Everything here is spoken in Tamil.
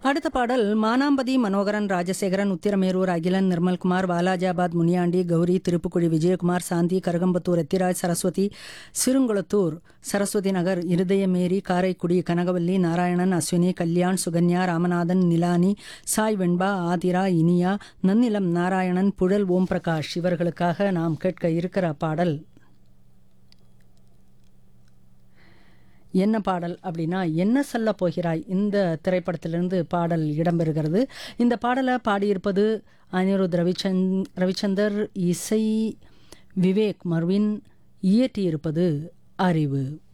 அடுத்த பாடல் மானாம்பதி மனோகரன் ராஜசேகரன் உத்திரமேரூர் அகிலன் நிர்மல்குமார் வாலாஜாபாத் முனியாண்டி கௌரி திருப்புக்குழி விஜயகுமார் சாந்தி கருகம்பத்தூர் எத்திராஜ் சரஸ்வதி சிறுங்குளத்தூர் சரஸ்வதி நகர் இருதயமேரி காரைக்குடி கனகவல்லி நாராயணன் அஸ்வினி கல்யாண் சுகன்யா ராமநாதன் நிலானி சாய் வெண்பா ஆதிரா இனியா நன்னிலம் நாராயணன் புழல் ஓம் பிரகாஷ் இவர்களுக்காக நாம் கேட்க இருக்கிற பாடல் என்ன பாடல் அப்படின்னா என்ன சொல்ல போகிறாய் இந்த திரைப்படத்திலிருந்து பாடல் இடம்பெறுகிறது இந்த பாடலை பாடியிருப்பது அனிருத் ரவிச்சந்த் ரவிச்சந்தர் இசை விவேக் மர்வின் இயற்றியிருப்பது அறிவு